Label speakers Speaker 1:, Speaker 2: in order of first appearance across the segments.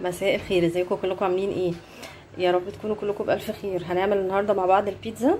Speaker 1: مساء الخير ازيكم كلكم عاملين ايه يا رب تكونوا كلكم بالف خير هنعمل النهارده مع بعض البيتزا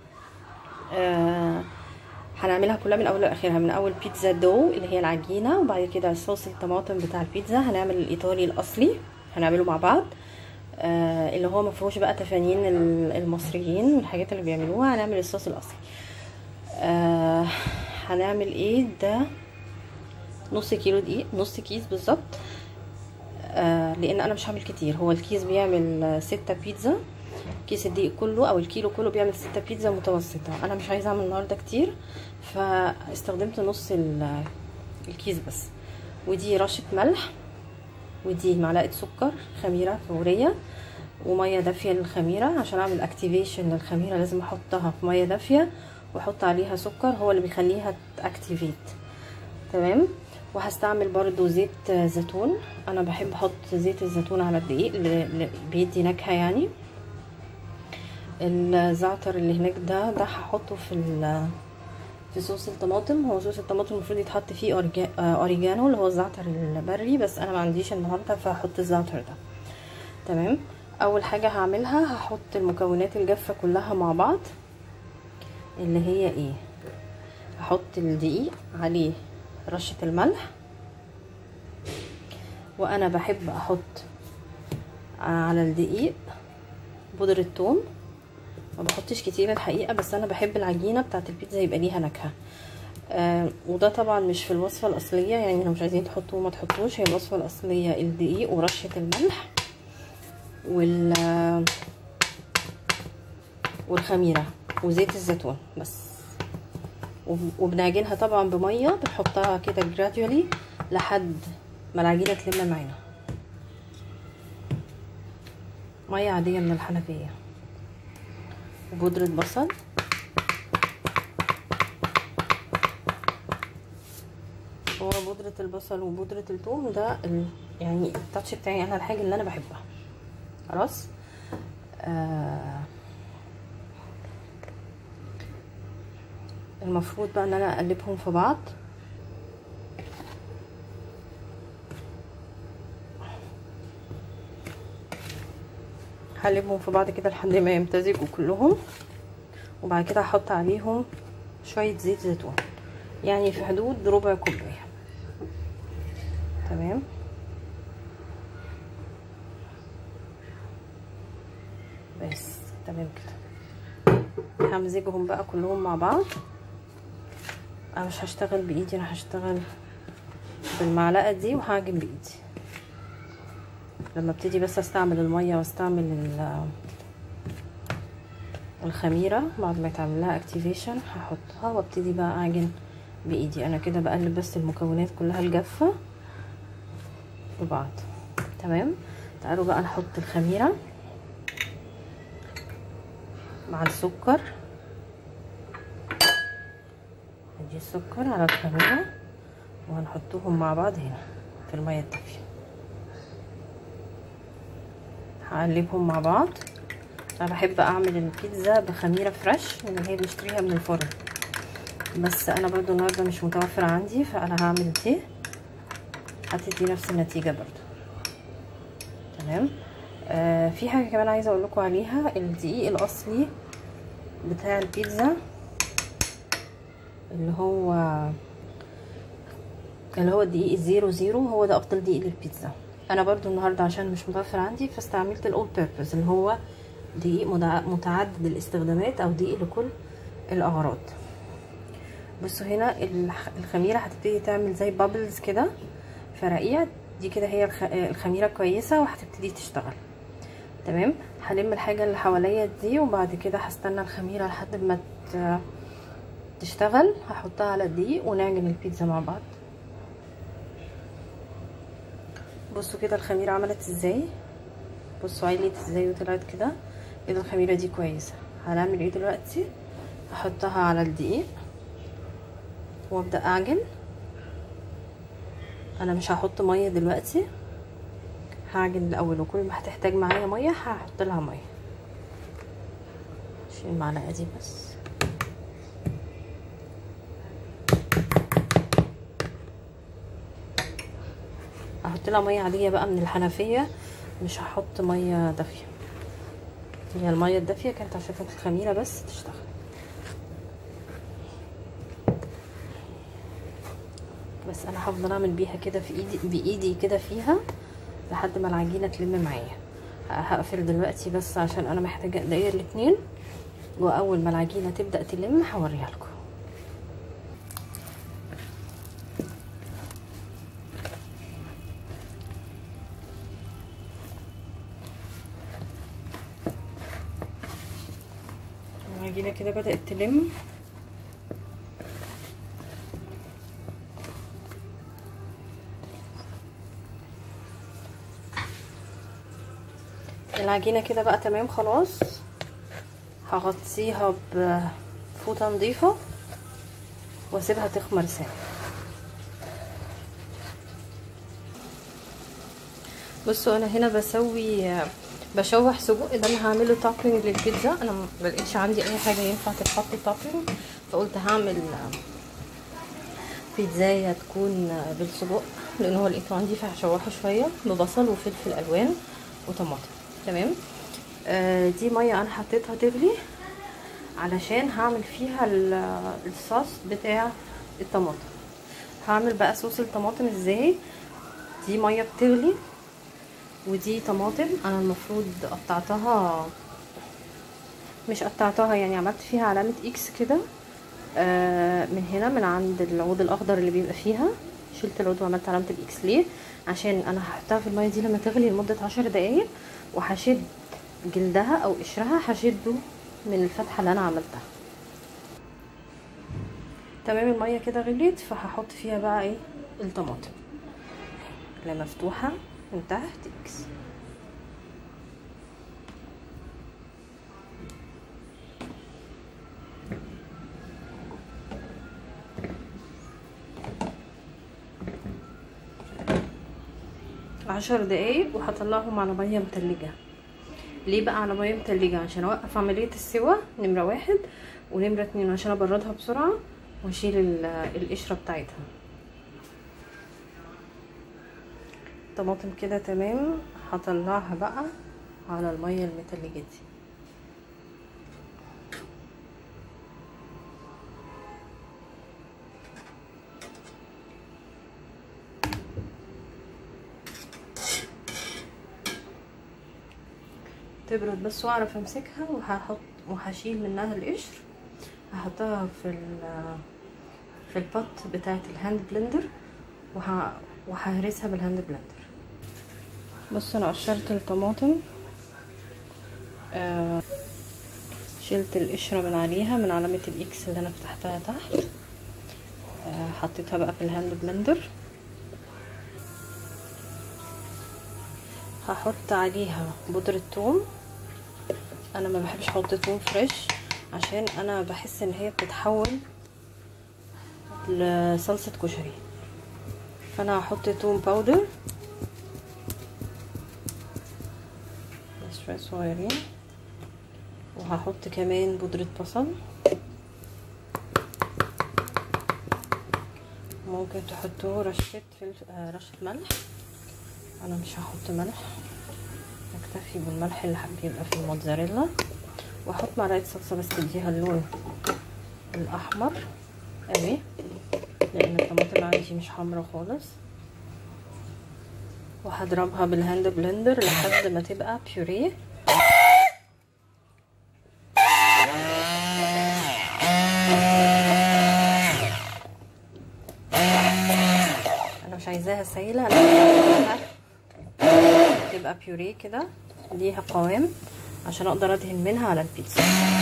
Speaker 1: آه هنعملها كلها من اول لاخرها من اول بيتزا دو اللي هي العجينه وبعد كده صوص الطماطم بتاع البيتزا هنعمل الايطالي الاصلي هنعمله مع بعض آه اللي هو مفيهوش بقى تفانين المصريين والحاجات اللي بيعملوها هنعمل الصوص الاصلي آه هنعمل ايه ده نص كيلو دقيق نص كيس بالظبط آه لان انا مش هعمل كتير هو الكيس بيعمل ستة بيتزا كيس الدقيق كله او الكيلو كله بيعمل ستة بيتزا متوسطة انا مش عايزة اعمل النهاردة كتير فاستخدمت نص الكيس بس ودي رشة ملح ودي معلقة سكر خميرة فورية ومية دافية للخميرة عشان اعمل اكتيفيشن للخميرة لازم احطها في مية دافية واحط عليها سكر هو اللي بيخليها تاكتيفيت تمام وهستعمل برضو زيت زيتون انا بحب احط زيت الزيتون على الدقيق اللي بيدي نكهه يعني الزعتر اللي هناك ده ده هحطه في في صوص الطماطم هو صوص الطماطم المفروض يتحط فيه اوريجانو اللي هو الزعتر البري بس انا ما عنديش النهارده فهحط الزعتر ده تمام اول حاجه هعملها هحط المكونات الجافه كلها مع بعض اللي هي ايه هحط الدقيق عليه رشة الملح وانا بحب احط على الدقيق بودرة ثوم ما بحطش كتير الحقيقة بس انا بحب العجينة بتاعت البيتزا يبقى ليها نكهة آه وده طبعا مش في الوصفة الاصلية يعني لو مش عايزين تحطوه ما تحطوش هي الوصفة الاصلية الدقيق ورشة الملح وال والخميرة وزيت الزيتون بس وبنعجنها طبعا بميه بنحطها كده جراديولي لحد ما العجينه تلم معانا ميه عاديه من الحنفيه وبودره بصل هو بودرة البصل وبودرة الثوم ده ال... يعني التاتش بتاعي انا الحاجة اللي انا بحبها خلاص آه المفروض بقى ان انا اقلبهم في بعض هقلبهم في بعض كده لحد ما يمتزجوا كلهم وبعد كده هحط عليهم شويه زيت زيتون يعني في حدود ربع كوبايه تمام بس تمام كده همزجهم بقى كلهم مع بعض انا مش هشتغل بايدي انا هشتغل بالمعلقه دي وهعجن بايدي لما ابتدي بس استعمل الميه واستعمل الخميره بعد ما يتعمل لها اكتيفيشن هحطها وابتدي بقى اعجن بايدي انا كده بقلب بس المكونات كلها الجافه في بعض تمام تعالوا بقى نحط الخميره مع السكر ادي السكر على الخميره وهنحطهم مع بعض هنا في الميه الدافيه هقلبهم مع بعض انا بحب اعمل البيتزا بخميره فريش اللي هي بنشتريها من الفرن بس انا برضو النهارده مش متوفره عندي فانا هعمل دي هتدي نفس النتيجه برضو تمام آه في حاجه كمان عايزه اقول لكم عليها الدقيق الاصلي بتاع البيتزا اللي هو اللي هو الدقيق الزيرو زيرو هو ده افضل دقيق للبيتزا انا برضو النهارده عشان مش متوفر عندي فاستعملت الاول بيربز اللي هو دقيق متعدد الاستخدامات او دقيق لكل الاغراض بصوا هنا الخميره هتبتدي تعمل زي بابلز كده فرقيع دي كده هي الخميره كويسه وهتبتدي تشتغل تمام هلم الحاجه اللي حواليا دي وبعد كده هستنى الخميره لحد ما تشتغل هحطها على الدقيق ونعجن البيتزا مع بعض بصوا كده الخميره عملت ازاي بصوا عليت ازاي وطلعت كده كده الخميره دي كويسه هنعمل ايه دلوقتي هحطها على الدقيق وابدا اعجن انا مش هحط ميه دلوقتي هعجن الاول وكل ما هتحتاج معايا ميه هحط لها ميه شيل المعلقه دي بس احط لها ميه عاديه بقى من الحنفيه مش هحط ميه دافيه هي الميه الدافيه كانت عشان كانت الخميره بس تشتغل بس انا هفضل اعمل بيها كده في ايدي بايدي كده فيها لحد ما العجينه تلم معايا هقفل دلوقتي بس عشان انا محتاجه دقايق الاتنين واول ما العجينه تبدا تلم هوريها لكم العجينه كده بدات تلم العجينه كده بقى تمام خلاص هغطيها بفوطه نظيفه واسيبها تخمر سنه بصوا انا هنا بسوي بشوح سجق ده انا هعمله توبينج للبيتزا انا ما لقيتش عندي اي حاجه ينفع تتحط توبينج فقلت هعمل بيتزايه تكون بالسجق لان هو لقيته عندي فهشوحه شويه ببصل وفلفل الوان وطماطم تمام آه دي ميه انا حطيتها تغلي علشان هعمل فيها الصوص بتاع الطماطم هعمل بقى صوص الطماطم ازاي دي ميه بتغلي ودي طماطم انا المفروض قطعتها مش قطعتها يعني عملت فيها علامه اكس كده آه من هنا من عند العود الاخضر اللي بيبقى فيها شلت العود وعملت علامه الاكس ليه عشان انا هحطها في الميه دي لما تغلي لمده عشر دقايق وهشد جلدها او قشرها هشده من الفتحه اللي انا عملتها تمام الميه كده غليت فهحط فيها بقى ايه الطماطم اللي مفتوحه من تحت اكس عشر دقايق وهطلعهم على ميه متلجه ليه بقى على ميه متلجه عشان اوقف عمليه السوا نمره واحد ونمره اتنين عشان ابردها بسرعه واشيل القشره بتاعتها الطماطم كده تمام هطلعها بقى على الميه المتلجه دي تبرد بس واعرف امسكها وهحط وهشيل منها القشر هحطها في في البوت بتاعه الهاند بلندر وه... وههرسها بالهاند بلندر بص انا قشرت الطماطم آه شلت القشره من عليها من علامه الاكس اللي انا فتحتها تحت آه حطيتها بقى في الهاند بلندر هحط عليها بودرة ثوم انا ما بحبش احط ثوم فريش عشان انا بحس ان هي بتتحول لصلصة كشري فانا هحط ثوم باودر شوية صغيرين وهحط كمان بودرة بصل ممكن تحطوا رشة فلفل آه رشة ملح انا مش هحط ملح اكتفي بالملح اللي بيبقى في الموتزاريلا واحط معلقه صلصه بس تديها اللون الاحمر قوي لان الطماطم عندي مش حمرا خالص وهضربها بالهاند بلندر لحد ما تبقى بيوريه انا مش عايزاها سايله انا عايزاها تبقى بيوريه كده ليها قوام عشان اقدر ادهن منها على البيتزا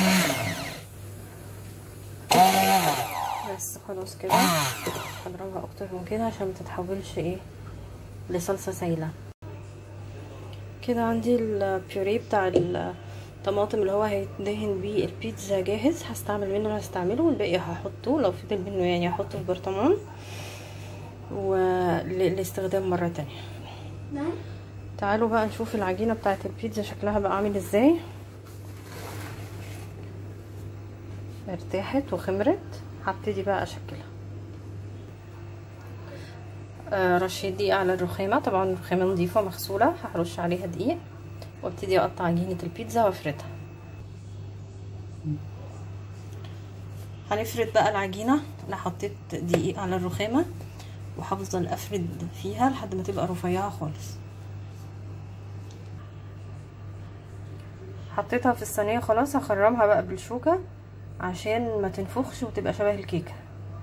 Speaker 1: بس خلاص كده هضربها اكتر من كده عشان ما تتحولش ايه لصلصه سايله كده عندي البيوريه بتاع الطماطم اللي هو هيتدهن بيه البيتزا جاهز هستعمل منه هستعمله والباقي هحطه لو فضل منه يعني هحطه في برطمان وللاستخدام مره تانية تعالوا بقى نشوف العجينه بتاعه البيتزا شكلها بقى عامل ازاي ارتاحت وخمرت هبتدي بقى اشكلها آه رشيت دقيق على الرخامه طبعا الرخامه نظيفه مغسوله هرش عليها دقيق وابتدي اقطع عجينه البيتزا وافردها هنفرد بقى العجينه انا حطيت دقيق على الرخامه وهفضل افرد فيها لحد ما تبقى رفيعه خالص حطيتها في الصينيه خلاص هخرمها بقى بالشوكه عشان ما تنفخش وتبقى شبه الكيكه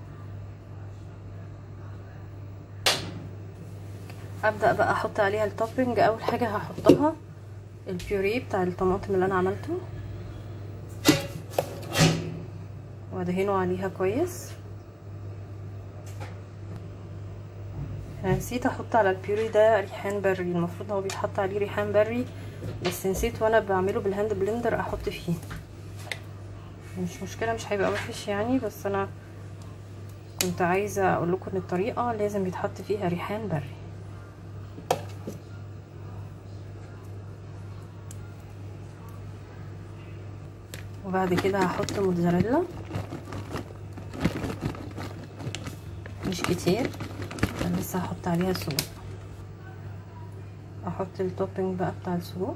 Speaker 1: ابدا بقى احط عليها التوبينج اول حاجه هحطها البيوري بتاع الطماطم اللي انا عملته وادهنه عليها كويس نسيت احط على البيوري ده ريحان بري المفروض هو بيتحط عليه ريحان بري بس نسيت وانا بعمله بالهاند بلندر احط فيه مش مشكله مش هيبقى وحش يعني بس انا كنت عايزه اقول لكم ان الطريقه لازم يتحط فيها ريحان بري وبعد كده هحط موتزاريلا مش كتير انا لسه هحط عليها السجق احط التوبينج بقى بتاع السجق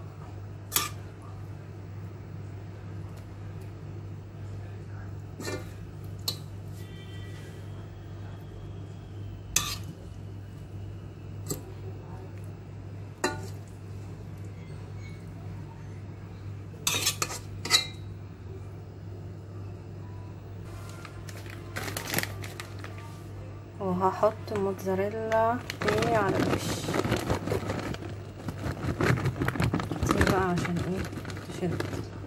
Speaker 1: وهحط موتزاريلا تاني على الوش كتير بقى عشان ايه تشد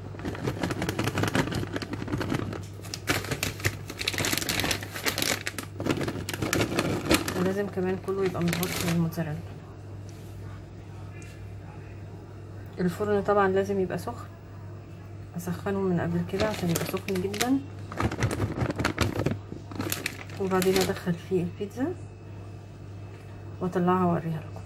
Speaker 1: ولازم كمان كله يبقى متغطي بالموتزاريلا الفرن طبعا لازم يبقى سخن اسخنه من قبل كده عشان يبقى سخن جدا وبعدين ادخل فيه البيتزا واطلعها واوريها لكم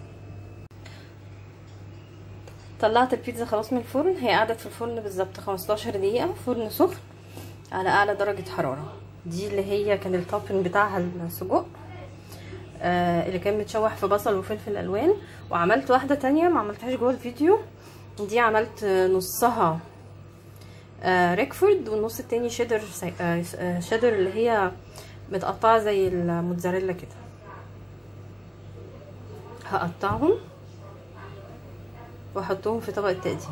Speaker 1: طلعت البيتزا خلاص من الفرن هي قعدت في الفرن بالظبط 15 دقيقه فرن سخن على اعلى درجه حراره دي اللي هي كان التوبن بتاعها السجق آه اللي كان متشوح في بصل وفلفل الوان وعملت واحده تانية ما عملتهاش جوه الفيديو دي عملت نصها آه ريكفورد والنص التاني شيدر آه شيدر اللي هي متقطعه زي الموتزاريلا كده هقطعهم واحطهم في طبق التقديم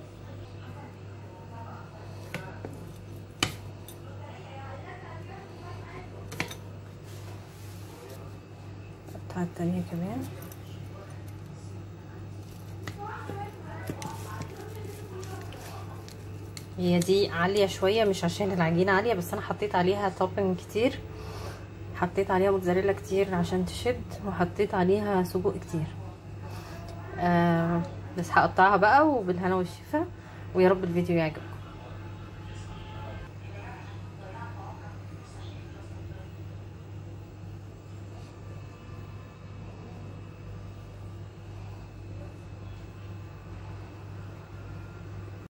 Speaker 1: القطعه التانية كمان هي دي عالية شوية مش عشان العجينة عالية بس انا حطيت عليها توبنج كتير حطيت عليها موتزاريلا كتير عشان تشد وحطيت عليها سجق كتير آه بس هقطعها بقى وبالهنا والشفا ويا رب الفيديو يعجبكم